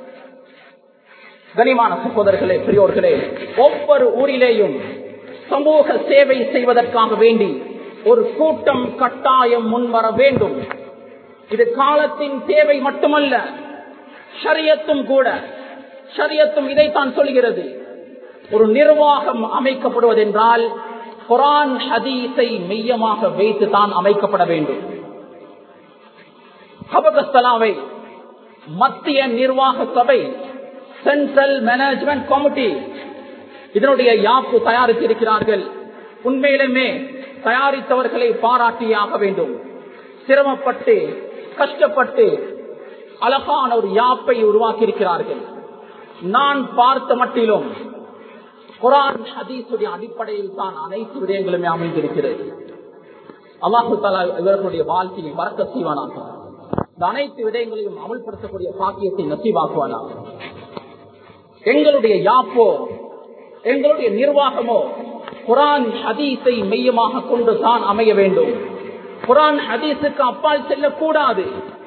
Speaker 1: கனிமான சகோதரர்களே பெரியோர்களே ஒவ்வொரு ஊரிலேயும் சமூக சேவை செய்வதற்காக வேண்டி ஒரு கூட்டம் கட்டாயம் முன்வர வேண்டும் இது காலத்தின் தேவை மட்டுமல்ல ஷரியத்தும் கூட ஷரியத்தும் இதைத்தான் சொல்கிறது ஒரு நிர்வாகம் அமைக்கப்படுவதென்றால் குரான் ஹதீஸை மெய்யமாக வைத்து தான் அமைக்கப்பட வேண்டும் ஹபகஸ்தலாவை மத்திய நிர்வாக சபை சென்ட்ரல் மேனேஜ்மெண்ட் கமிட்டி இதனுடைய யாப்பு தயாரித்திருக்கிறார்கள் உண்மையிலுமே தயாரித்தவர்களை பாராட்டியாக வேண்டும் சிரமப்பட்டு கஷ்டப்பட்டு அழகான ஒரு யாப்பை உருவாக்கி இருக்கிறார்கள் நான் பார்த்த மட்டிலும் குரான் ஹதீசுடைய அடிப்படையில் தான் அனைத்து விடயங்களுமே அமைந்திருக்கிறது அல்லாஹு தாலா இவர்களுடைய வாழ்க்கையை மறக்க செய்வானாக இந்த அனைத்து விடயங்களையும் அமல்படுத்தக்கூடிய பாக்கியத்தை நசீவாக்குவானாக எங்களுடைய யாப்போ எங்களுடைய நிர்வாகமோ குரான் ஹதீஸை மெய்யமாக கொண்டு தான் அமைய வேண்டும் குரான் ஹதீஸுக்கு அப்பால் செல்லக்கூடாது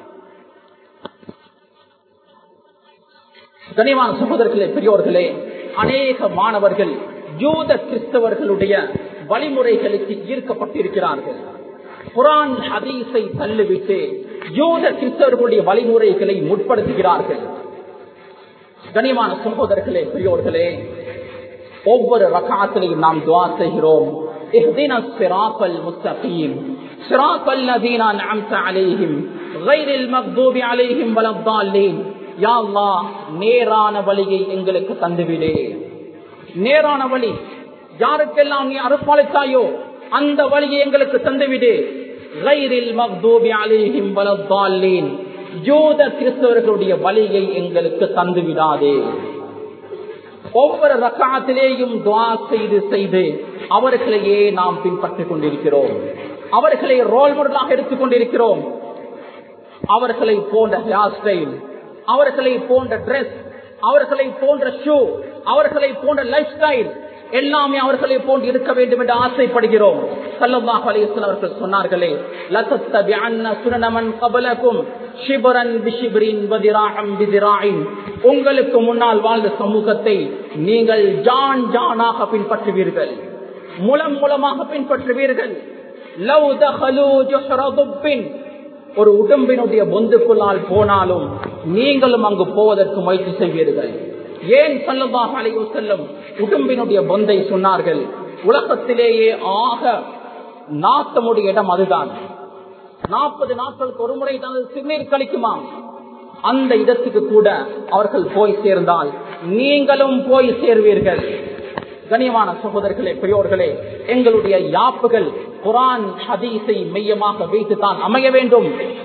Speaker 1: கனிவான சகோதரர்களே பெரியோர்களே அநேக மாணவர்கள் யூத கிறிஸ்தவர்களுடைய வழிமுறைகளுக்கு ஈர்க்கப்பட்டிருக்கிறார்கள் குரான் ஹதீஸை தள்ளிவிட்டு யூத கிறிஸ்தவர்களுடைய வழிமுறைகளை முற்படுத்துகிறார்கள் கனிவான சகோதரர்களே பெரியோர்களே ஒவ்வொரு ரகாத்திலையும் நாம் துவா செய்கிறோம் اهدنا الصراط المستقيم صراط الذين انعمت عليهم غير المغضوب عليهم ولا الضالين யா அல்லாஹ் நேரான வழியை எங்களுக்கு தந்துவிடு நேரான வழி யாருக்கெல்லாம் நீ அருப்பாளித்தாயோ அந்த வழியை எங்களுக்கு தந்துவிடு கைரில் மக்தூபி அலிஹிம் வலத்தாலேன் யோத கிறிஸ்தவர்களுடைய வழியை எங்களுக்கு தந்து விடாதே ஒவ்வொரு ரக்காத்திலேயும் துவா செய்து செய்து அவர்களையே நாம் பின்பற்றிக் கொண்டிருக்கிறோம் அவர்களை ரோல் மாடலாக எடுத்துக் கொண்டிருக்கிறோம் அவர்களை போன்ற ஹேர் ஸ்டைல் அவர்களை போன்ற டிரெஸ் அவர்களை போன்ற ஷூ அவர்களை போன்ற லைஃப் ஸ்டைல் எல்லாமே அவர்களை போன்று இருக்க வேண்டும் என்று ஆசைப்படுகிறோம் சல்லல்லாஹு அலைஹி வஸல்லம் அவர்கள் சொன்னார்களே லதத்தபிஅன்ன சுனனமன் கபலக்கும் ஷிபரன் பிஷிபரின் வதிராஹம் பிதிராயின் உங்களுக்கு முன்னால் வாழ்ந்த சமூகத்தை நீங்கள் ஜான் ஜானாக பின்பற்றுவீர்கள் முலம் மூலமாக பின்பற்றுவீர்கள் லவ் தஹலு ஜுஹ்ர துப்பின் ஒரு உடம்பினுடைய பொந்துக்குள்ளால் போனாலும் நீங்களும் அங்கு போவதற்கு முயற்சி செய்வீர்கள் ஏன் சொல்லமாக அலைவு செல்லும் உடம்பினுடைய பொந்தை சொன்னார்கள் உலகத்திலேயே ஆக நாட்டமுடைய இடம் அதுதான் நாற்பது நாட்களுக்கு ஒரு முறை தான் சிறுநீர் கழிக்குமாம் அந்த இடத்துக்கு கூட அவர்கள் போய் சேர்ந்தால் நீங்களும் போய் சேர்வீர்கள் கனியமான சகோதரர்களே பெரியோர்களே எங்களுடைய யாப்புகள் குரான் ஹதீஸை மையமாக வைத்து தான் அமைய வேண்டும்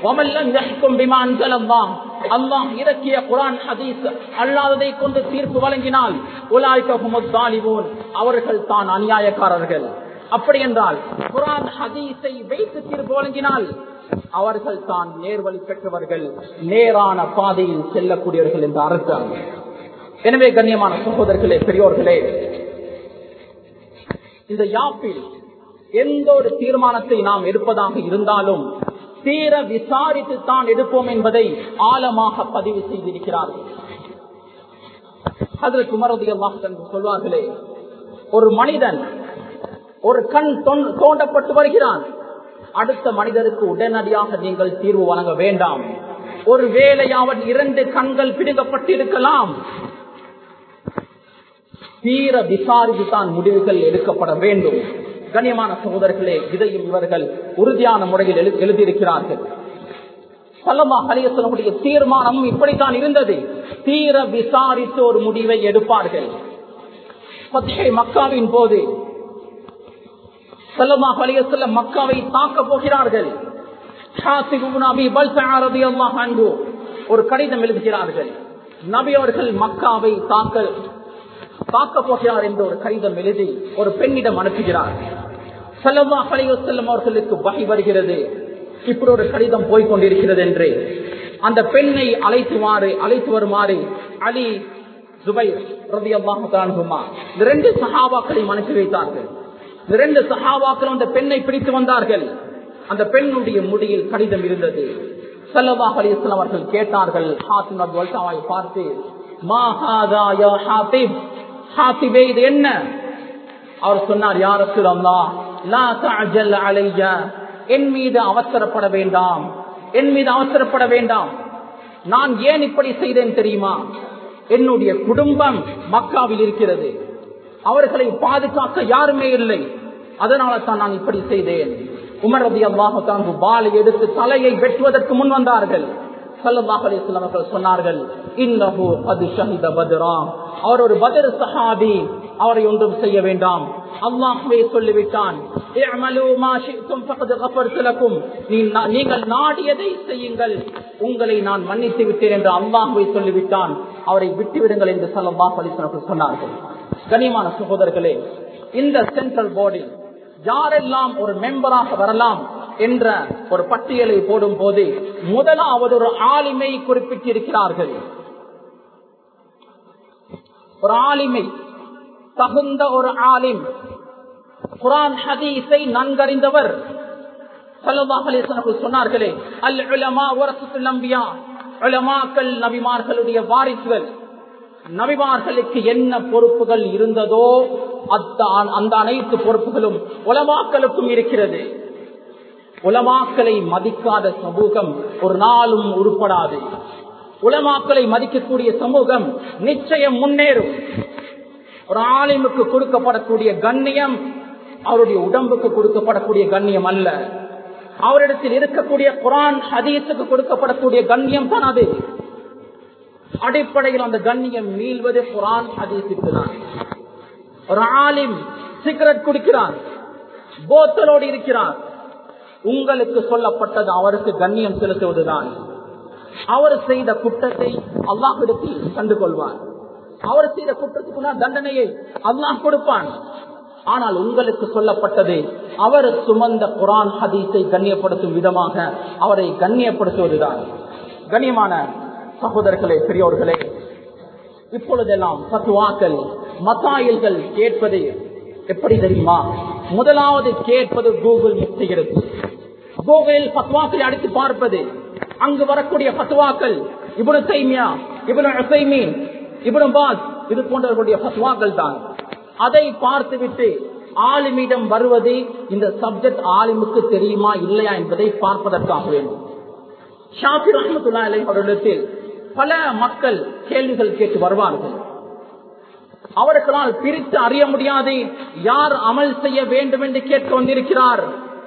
Speaker 1: அல்லாஹ் இறக்கிய குரான் ஹதீஸ் அல்லாததை கொண்டு தீர்ப்பு வழங்கினால் உலாய்கோன் அவர்கள் தான் அநியாயக்காரர்கள் அப்படி என்றால் குரான் ஹதீஸை வைத்து தீர்ப்பு வழங்கினால் அவர்கள் தான் நேர்வழி பெற்றவர்கள் நேரான பாதையில் செல்லக்கூடியவர்கள் என்று அர்த்தம் எனவே கண்ணியமான சகோதரர்களே பெரியோர்களே இந்த யாப்பில் எந்த ஒரு தீர்மானத்தை நாம் எடுப்பதாக இருந்தாலும் தீர விசாரித்து தான் எடுப்போம் என்பதை ஆழமாக பதிவு செய்திருக்கிறார்கள் அதில் குமரதி சொல்வார்களே ஒரு மனிதன் ஒரு கண் தோண்டப்பட்டு வருகிறான் அடுத்த மனிதருக்கு உடனடியாக நீங்கள் தீர்வு வழங்க வேண்டாம் ஒரு வேலையாவன் இரண்டு கண்கள் பிடுங்கப்பட்டிருக்கலாம் தீர விசாரித்து தான் முடிவுகள் எடுக்கப்பட வேண்டும் கண்ணியமான சகோதரர்களே இதையும் இவர்கள் உறுதியான முறையில் எழுதியிருக்கிறார்கள் சல்லமா அலியசனுடைய தீர்மானமும் இப்படித்தான் இருந்தது தீர விசாரித்து ஒரு முடிவை எடுப்பார்கள் மக்காவின் போது சல்லமா அலியசல்ல மக்காவை தாக்க போகிறார்கள் ஒரு கடிதம் எழுதுகிறார்கள் நபி அவர்கள் மக்காவை தாக்க தாக்க போகிறார் என்று ஒரு கடிதம் எழுதி ஒரு பெண்ணிடம் அனுப்புகிறார் செல்லமா செல்லும் அவர்களுக்கு வகை வருகிறது இப்படி ஒரு கடிதம் போய்கொண்டிருக்கிறது என்று அந்த பெண்ணை அழைத்துமாறு அழைத்து வருமாறு அலி துபை ரதி அல்லாஹுமா இந்த ரெண்டு சஹாபாக்களையும் அனுப்பி வைத்தார்கள் இந்த ரெண்டு சஹாபாக்களும் அந்த பெண்ணை பிடித்து வந்தார்கள் அந்த பெண்ணுடைய முடியில் கடிதம் இருந்தது சல்லல்லாஹு அலைஹி வஸல்லம் அவர்கள் கேட்டார்கள் ஹாத்திம் அப்துல் வல்சாவை பார்த்து மா ஹாதா யா ஹாத்திப் ஹாத்திபே இது என்ன அவர் சொன்னார் யார் ரசூலல்லாஹ் லா தஅஜல் அலைய என் மீது அவசரப்பட வேண்டாம் என் மீது அவசரப்பட வேண்டாம் நான் ஏன் இப்படி செய்தேன் தெரியுமா என்னுடைய குடும்பம் மக்காவில் இருக்கிறது அவர்களை பாதுகாக்க யாருமே இல்லை அதனால தான் நான் இப்படி செய்தேன் உமர் ரபி அல்லாஹான் பாலை எடுத்து தலையை வெட்டுவதற்கு முன் வந்தார்கள் சல்லல்லாஹு அலைஹி வஸல்லம் அவர்கள் சொன்னார்கள் இன்னஹு அது ஷஹித பத்ரா அவர் ஒரு பத்ர் சஹாபி அவரை ஒன்றும் செய்ய வேண்டாம் அல்லாஹ்வே சொல்லிவிட்டான் இஅமலு மா ஷி'தும் ஃபகத் கஃபர்து லக்கும் நீ- நீங்கள் நாடியதை செய்யுங்கள் உங்களை நான் மன்னித்து விட்டேன் என்று அல்லாஹ்வே சொல்லிவிட்டான் அவரை விட்டுவிடுங்கள் என்று சல்லல்லாஹு அலைஹி வஸல்லம் அவர்கள் சொன்னார்கள் கனிமான சகோதரர்களே இந்த சென்ட்ரல் போர்டில் யாரெல்லாம் ஒரு மெம்பராக வரலாம் என்ற ஒரு பட்டியலை போடும் போது முதலாவது ஒரு ஆலிமை குறிப்பிட்டிருக்கிறார்கள் ஒரு ஆலிமை தகுந்த ஒரு ஆலிம் குரான் ஹதீஸை நன்கறிந்தவர் ஸல்லல்லாஹு அலைஹி வஸல்லம் அவர்கள் சொன்னார்களே அல் உலமா வரசத்துல் அன்பியா உலமாக்கள் நபிமார்களுடைய வாரிசுகள் நபிமார்களுக்கு என்ன பொறுப்புகள் இருந்ததோ அத்த- அந்த அனைத்து பொறுப்புகளும் உலமாக்களுக்கும் இருக்கிறது உலமாக்களை மதிக்காத சமூகம் ஒரு நாளும் உருப்படாது உலமாக்களை மதிக்கக்கூடிய சமூகம் நிச்சயம் முன்னேறும் ஒரு ஆலிமுக்கு கொடுக்கப்படக்கூடிய கண்ணியம் அவருடைய உடம்புக்கு கொடுக்கப்படக்கூடிய கண்ணியம் அல்ல அவரிடத்தில் இருக்கக்கூடிய குரான் ஹதீஸுக்கு கொடுக்கப்படக்கூடிய கண்ணியம் தான் அது அடிப்படையில் அந்த கண்ணியம் மீள்வது குரான் ஹதீஸுக்கு தான் ஒரு ஆலிம் சிகரெட் குடிக்கிறார் போத்தலோடு இருக்கிறார் உங்களுக்கு சொல்லப்பட்டது அவருக்கு கண்ணியம் செலுத்துவதுதான் அவர் செய்த குற்றத்தை அல்லாஹிடத்தில் கண்டு கொள்வார் அவர் செய்த குற்றத்துக்குள்ள தண்டனையை அல்லாஹ் கொடுப்பான் ஆனால் உங்களுக்கு சொல்லப்பட்டது அவர் சுமந்த குரான் ஹதீஸை கண்ணியப்படுத்தும் விதமாக அவரை கண்ணியப்படுத்துவதுதான் கண்ணியமான சகோதரர்களே பெரியோர்களே இப்பொழுதெல்லாம் பத்துவாக்கள் மசாயில்கள் கேட்பது எப்படி தெரியுமா முதலாவது கேட்பது கூகுள் முக்திகிறது கூகுளில் பத்வாக்களை அடித்து பார்ப்பது அங்கு வரக்கூடிய பத்வாக்கள் இவனு தைமியா இவனு அசைமீன் இவனு பாஸ் இது போன்றவர்களுடைய பத்வாக்கள் தான் அதை பார்த்துவிட்டு ஆலிமிடம் வருவது இந்த சப்ஜெக்ட் ஆலிமுக்கு தெரியுமா இல்லையா என்பதை பார்ப்பதற்காக வேண்டும் ஷாஃபி ரஹமத்துல்லா அலை அவர்களிடத்தில் பல மக்கள் கேள்விகள் கேட்டு வருவார்கள் அவர்களால் பிரித்து அறிய முடியாது யார் அமல் செய்ய வேண்டும் என்று கேட்க வந்திருக்கிறார்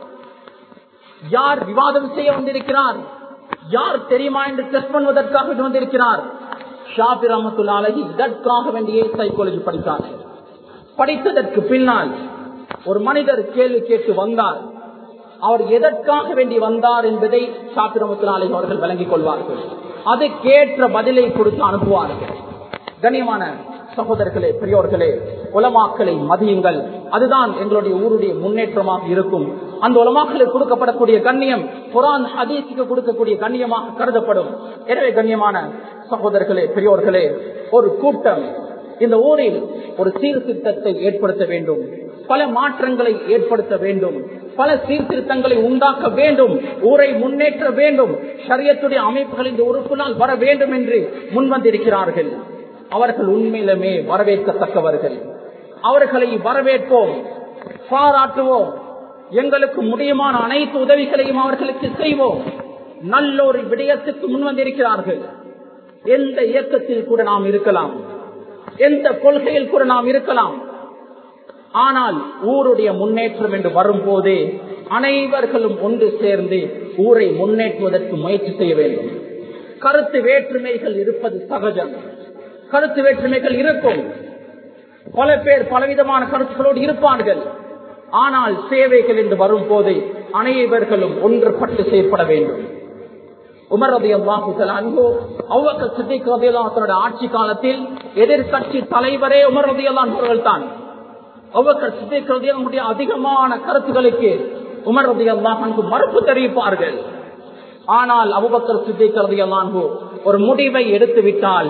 Speaker 1: யார் விவாதம் செய்ய வந்திருக்கிறார் யார் தெரியுமா என்று டெஸ்ட் பண்ணுவதற்காக இது வந்திருக்கிறார் ஷாஃபி ரஹமத்துல்லா அலஹி இதற்காக வேண்டிய சைக்காலஜி படித்தார்கள் படித்ததற்கு பின்னால் ஒரு மனிதர் கேள்வி கேட்டு வந்தார் அவர் எதற்காக வேண்டி வந்தார் என்பதை ஷாஃபி ரஹமத்துல்லா அலஹி அவர்கள் விளங்கிக் கொள்வார்கள் அதுக்கேற்ற பதிலை கொடுத்து அனுப்புவார்கள் கண்ணியமான சகோதரர்களே பெரியோர்களே உலமாக்களை மதியுங்கள் அதுதான் எங்களுடைய ஊருடைய முன்னேற்றமாக இருக்கும் அந்த உலமாக்களுக்கு கொடுக்கப்படக்கூடிய கண்ணியம் குரான் ஹதீஸுக்கு கொடுக்கக்கூடிய கண்ணியமாக கருதப்படும் எனவே கண்ணியமான சகோதரர்களே பெரியோர்களே ஒரு கூட்டம் இந்த ஊரில் ஒரு சீர்திருத்தத்தை ஏற்படுத்த வேண்டும் பல மாற்றங்களை ஏற்படுத்த வேண்டும் பல சீர்திருத்தங்களை உண்டாக்க வேண்டும் ஊரை முன்னேற்ற வேண்டும் சரியத்துடைய அமைப்புகள் இந்த உறுப்பினால் வர வேண்டும் என்று முன்வந்திருக்கிறார்கள் அவர்கள் உண்மையிலுமே வரவேற்கத்தக்கவர்கள் அவர்களை வரவேற்போம் பாராட்டுவோம் எங்களுக்கு முடியுமான அனைத்து உதவிகளையும் அவர்களுக்கு செய்வோம் நல்லொரு விடயத்துக்கு முன்வந்திருக்கிறார்கள் எந்த இயக்கத்தில் கூட நாம் இருக்கலாம் எந்த கொள்கையில் கூட நாம் இருக்கலாம் ஆனால் ஊருடைய முன்னேற்றம் என்று வரும்போது அனைவர்களும் ஒன்று சேர்ந்து ஊரை முன்னேற்றுவதற்கு முயற்சி செய்ய வேண்டும் கருத்து வேற்றுமைகள் இருப்பது சகஜம் கருத்து வேற்றுமைகள் இருக்கும் பல பேர் பலவிதமான கருத்துக்களோடு இருப்பார்கள் ஆனால் சேவைகள் என்று வரும்போது அனைவர்களும் ஒன்றுபட்டு செயற்பட வேண்டும் உமர் ரதி அல்லாஹு அவ்வக்கல் சித்திக் ரதி தன்னுடைய ஆட்சி காலத்தில் எதிர்கட்சி தலைவரே உமர் ரதி அவர்கள் தான் அவ்வக்கல் சித்திக் ரதி நம்முடைய அதிகமான கருத்துக்களுக்கு உமர் ரதி அல்லாஹு மறுப்பு தெரிவிப்பார்கள் ஆனால் அபுபக்கர் சித்திக் ரதி ஒரு முடிவை எடுத்து விட்டால்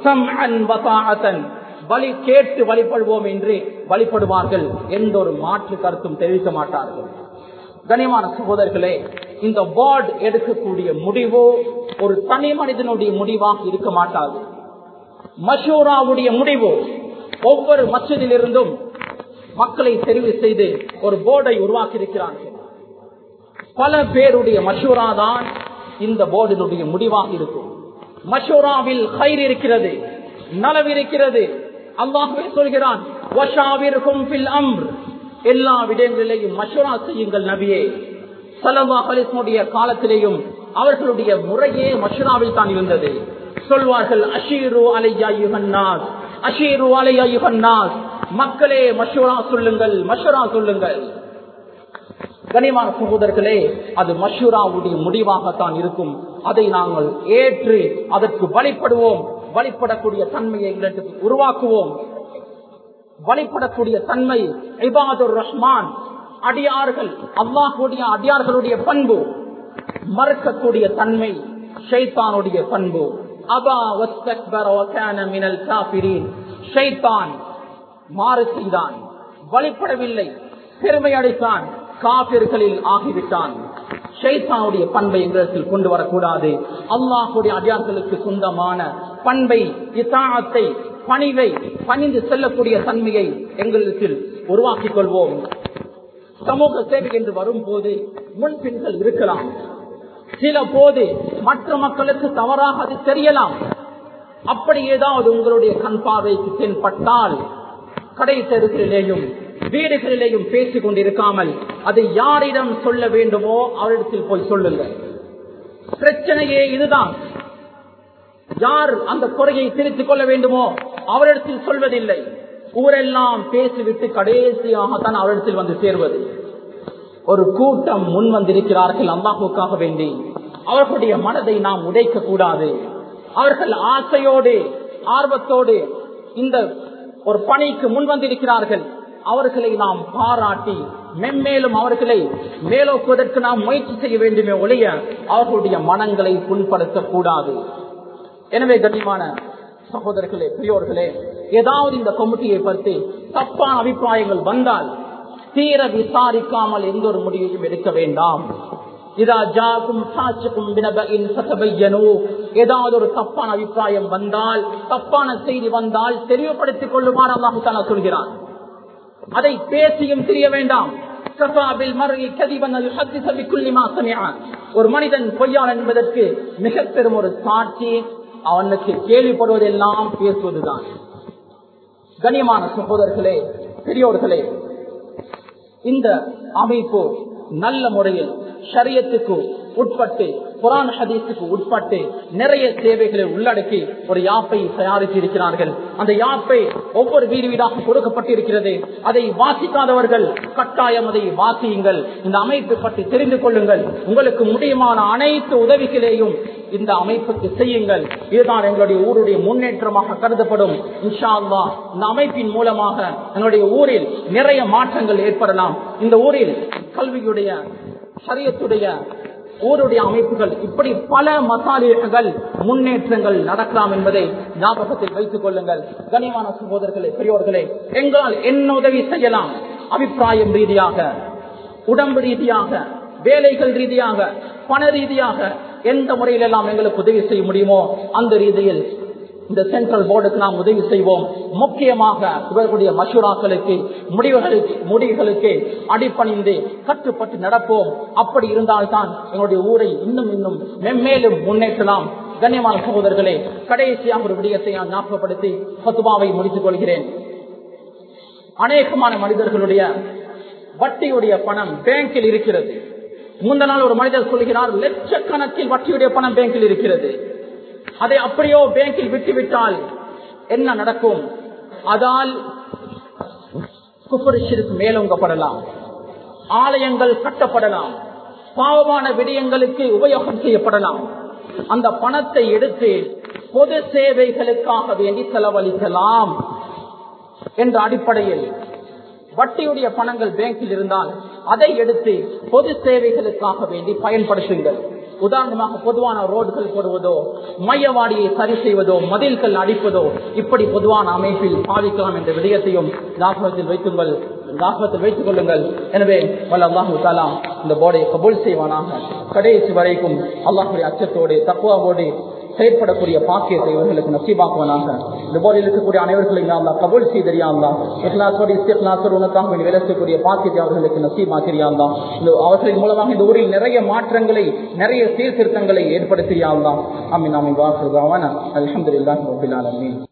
Speaker 1: சம்அன் வசாஅத்தன் வழி கேட்டு வழிபடுவோம் என்று வழிபடுவார்கள் எந்த ஒரு மாற்று கருத்தும் தெரிவிக்க மாட்டார்கள் கனிமான சகோதரர்களே இந்த வார்டு எடுக்கக்கூடிய முடிவோ ஒரு தனி மனிதனுடைய முடிவாக இருக்க மாட்டாது மஷூராவுடைய முடிவு ஒவ்வொரு மச்சதிலிருந்தும் மக்களை தெரிவு செய்து ஒரு போர்டை உருவாக்கி இருக்கிறார்கள் பல பேருடைய மஷூரா தான் இந்த போர்டினுடைய முடிவாக இருக்கும் மஷூராவில் கயிறு இருக்கிறது நலவு இருக்கிறது அல்லாஹே சொல்கிறான் எல்லா விடயங்களிலேயும் மஷூரா செய்யுங்கள் நபியே சலமா ஹலிஸ்முடைய காலத்திலேயும் அவர்களுடைய முறையே மஷூராவில் தான் இருந்தது சொல்வார்கள் அஷீரு அலையா யுகன்னாஸ் அஷீரு அலையா யுகன்னாஸ் மக்களே மஷூரா சொல்லுங்கள் மஷூரா சொல்லுங்கள் கனிமான சகோதரர்களே அது மஷூராவுடைய முடிவாகத்தான் இருக்கும் அதை நாங்கள் ஏற்று அதற்கு வழிபடுவோம் வழிபடக்கூடிய தன்மையை எங்களுக்கு உருவாக்குவோம் வழிபடக்கூடிய தன்மை இபாதுர் ரஹ்மான் அடியார்கள் அல்லாஹுடைய அடியார்களுடைய பண்பு மறுக்கக்கூடிய தன்மை ஷைத்தானுடைய பண்பு அபா மினல் காபிரீன் ஷைத்தான் மாறு செய்தான் வழிபடவில்லை பெருமை அடைத்தான் காபிர்களில் ஆகிவிட்டான் ஷைத்தானுடைய பண்பை எங்களிடத்தில் கொண்டு வரக்கூடாது அல்லாஹுடைய அடியார்களுக்கு சொந்தமான பண்பை இத்தாத்தை பணிவை பணிந்து செல்லக்கூடிய தன்மையை எங்களிடத்தில் உருவாக்கிக் கொள்வோம் சமூக சேவை என்று வரும்போது முன்பின்கள் இருக்கலாம் சில போது மற்ற மக்களுக்கு தவறாக அது தெரியலாம் அப்படி ஏதாவது உங்களுடைய கண் பார்வைக்கு தென்பட்டால் கடை தெருக்களிலேயும் வீடுகளிலேயும் பேசிக் கொண்டிருக்காமல் அதை யாரிடம் சொல்ல வேண்டுமோ அவரிடத்தில் போய் சொல்லுங்கள் பிரச்சனையே இதுதான் யார் அந்த குறையை திருத்திக் கொள்ள வேண்டுமோ அவரிடத்தில் சொல்வதில்லை ஊரெல்லாம் பேசிவிட்டு கடைசியாகத்தான் அவரிடத்தில் வந்து சேர்வது ஒரு கூட்டம் முன் வந்திருக்கிறார்கள் அல்லாஹுக்காக வேண்டி அவர்களுடைய மனதை நாம் உடைக்க கூடாது அவர்கள் ஆசையோடு ஆர்வத்தோடு இந்த ஒரு பணிக்கு முன் வந்திருக்கிறார்கள் அவர்களை நாம் பாராட்டி மென்மேலும் அவர்களை மேலோக்குவதற்கு நாம் முயற்சி செய்ய வேண்டுமே ஒழிய அவர்களுடைய மனங்களை புண்படுத்தக் கூடாது எனவே கண்ணியமான சகோதரர்களே பெரியோர்களே ஏதாவது இந்த கமிட்டியை பற்றி தப்பான அபிப்பிராயங்கள் வந்தால் தீர விசாரிக்காமல் எந்த ஒரு முடிவையும் எடுக்க வேண்டாம் ஏதாவது ஒரு தப்பான அபிப்பிராயம் வந்தால் தப்பான செய்தி வந்தால் தெளிவுபடுத்திக் கொள்ளுமாறு அல்லாஹு சொல்கிறான் அதை பேசியும் தெரிய வேண்டாம் ஒரு மனிதன் பொய்யான் என்பதற்கு மிக பெரும் ஒரு சாட்சி அவனுக்கு கேள்விப்படுவதெல்லாம் பேசுவதுதான் கண்ணியமான சகோதரர்களே பெரியோர்களே இந்த அமைப்பு நல்ல முறையில் ஷரியத்துக்கு உட்பட்டு குரான் ஹதீஸுக்கு உட்பட்டு நிறைய சேவைகளை உள்ளடக்கி ஒரு யாப்பை தயாரித்து இருக்கிறார்கள் அந்த யாப்பை ஒவ்வொரு வீடு வீடாக கொடுக்கப்பட்டிருக்கிறது அதை வாசிக்காதவர்கள் கட்டாயம் அதை வாசியுங்கள் இந்த அமைப்பை பற்றி தெரிந்து கொள்ளுங்கள் உங்களுக்கு முடியுமான அனைத்து உதவிகளையும் இந்த அமைப்புக்கு செய்யுங்கள் இதுதான் எங்களுடைய ஊருடைய முன்னேற்றமாக கருதப்படும் இன்ஷா அல்லா இந்த அமைப்பின் மூலமாக எங்களுடைய ஊரில் நிறைய மாற்றங்கள் ஏற்படலாம் இந்த ஊரில் கல்வியுடைய சரியத்துடைய ஊருடைய அமைப்புகள் இப்படி பல மசாலிகள் முன்னேற்றங்கள் நடக்கலாம் என்பதை ஞாபகத்தில் வைத்துக் கொள்ளுங்கள் கனிமான சகோதரர்களே பெரியோர்களே எங்களால் என்ன உதவி செய்யலாம் அபிப்பிராயம் ரீதியாக உடம்பு ரீதியாக வேலைகள் ரீதியாக பண ரீதியாக எந்த முறையில் எல்லாம் எங்களுக்கு உதவி செய்ய முடியுமோ அந்த ரீதியில் இந்த சென்ட்ரல் போர்டுக்கு நாம் உதவி செய்வோம் முக்கியமாக இவர்களுடைய மசூராக்களுக்கு முடிவுகளுக்கு முடிவுகளுக்கு அடிப்பணிந்து கட்டுப்பட்டு நடப்போம் அப்படி இருந்தால்தான் எங்களுடைய ஊரை இன்னும் இன்னும் மென்மேலும் முன்னேற்றலாம் கண்ணியமான சகோதரர்களே கடைசியாக ஒரு விடயத்தை நான் ஞாபகப்படுத்தி பத்துபாவை முடித்துக் கொள்கிறேன் அநேகமான மனிதர்களுடைய வட்டியுடைய பணம் பேங்கில் இருக்கிறது முந்த நாள் ஒரு மனிதர் சொல்கிறார் லட்சக்கணக்கில் வட்டியுடைய பணம் பேங்கில் இருக்கிறது அதை அப்படியோ பேங்கில் விட்டுவிட்டால் என்ன நடக்கும் அதால் குப்பரிஷிற்கு மேலோங்கப்படலாம் ஆலயங்கள் கட்டப்படலாம் பாவமான விடயங்களுக்கு உபயோகம் செய்யப்படலாம் அந்த பணத்தை எடுத்து பொது சேவைகளுக்காக வேண்டி செலவழிக்கலாம் என்ற அடிப்படையில் வட்டியுடைய பணங்கள் பேங்கில் இருந்தால் அதை எடுத்து பொது சேவைகளுக்காக வேண்டி பயன்படுத்துங்கள் உதாரணமாக பொதுவான ரோடுகள் போடுவதோ மையவாடியை சரி செய்வதோ மதில்கள் அடிப்பதோ இப்படி பொதுவான அமைப்பில் பாதிக்கலாம் என்ற விடயத்தையும் ஞாபகத்தில் வைத்துங்கள் ஞாபகத்தில் வைத்துக் கொள்ளுங்கள் எனவே வல்ல அல்லாஹு தாலா இந்த போர்டை கபூல் செய்வானாக கடைசி வரைக்கும் அல்லாஹுடைய அச்சத்தோடு தக்குவாவோடு செயற்படக்கூடிய பாக்கியத்தை இவர்களுக்கு நசீபாக்குவனாக இந்த போர்டில் இருக்கக்கூடிய அனைவர்களையும் அல்லா கபூல் செய்தறியாந்தா இஸ்லாசோடு இஸ்லாசோடு உனக்காக வேண்டி வேலை செய்யக்கூடிய பாக்கியத்தை அவர்களுக்கு நசீபாக்கிறியாந்தா இந்த அவர்களின் மூலமாக இந்த ஊரில் நிறைய மாற்றங்களை நிறைய சீர்திருத்தங்களை ஏற்படுத்தியாந்தா அம்மின் அமி வாக்குவான அலமதுல்லாஹி ரபில் ஆலமீன்